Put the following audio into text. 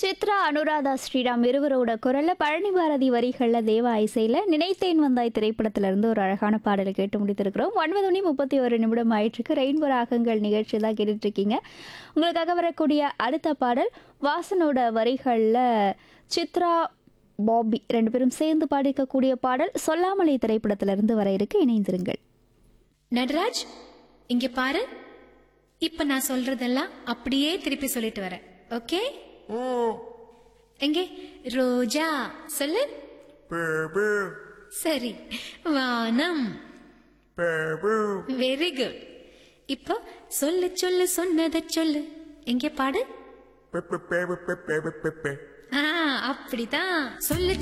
சித்ரா அனுராதா ஸ்ரீராம் இருவரோட குரல்ல பழனி பாரதி வரிகள்ல தேவா இசையில நினைத்தேன் வந்தாய் திரைப்படத்துல இருந்து ஒரு அழகான பாடலை கேட்டு முடித்திருக்கிறோம் ஒன்பது மணி முப்பத்தி ஒரு நிமிடம் ஆயிட்டிருக்கு ரெயின்போ ராகங்கள் நிகழ்ச்சி தான் கேட்டுட்டு இருக்கீங்க உங்களுக்காக வரக்கூடிய அடுத்த பாடல் வாசனோட வரிகள்ல சித்ரா பாபி ரெண்டு பேரும் சேர்ந்து பாடிக்கக்கூடிய பாடல் சொல்லாமலே திரைப்படத்துல இருந்து வர இருக்கு இணைந்திருங்கள் நடராஜ் இங்க பாரு இப்ப நான் சொல்றதெல்லாம் அப்படியே திருப்பி சொல்லிட்டு வரேன் ஓகே எங்கே ரோஜா சொல்லு சரி வானம் வெரி குட் இப்போ சொல்லு சொல்லு சொன்னதை சொல்லு எங்கே பாடு ஆ அப்படிதான் சொல்லு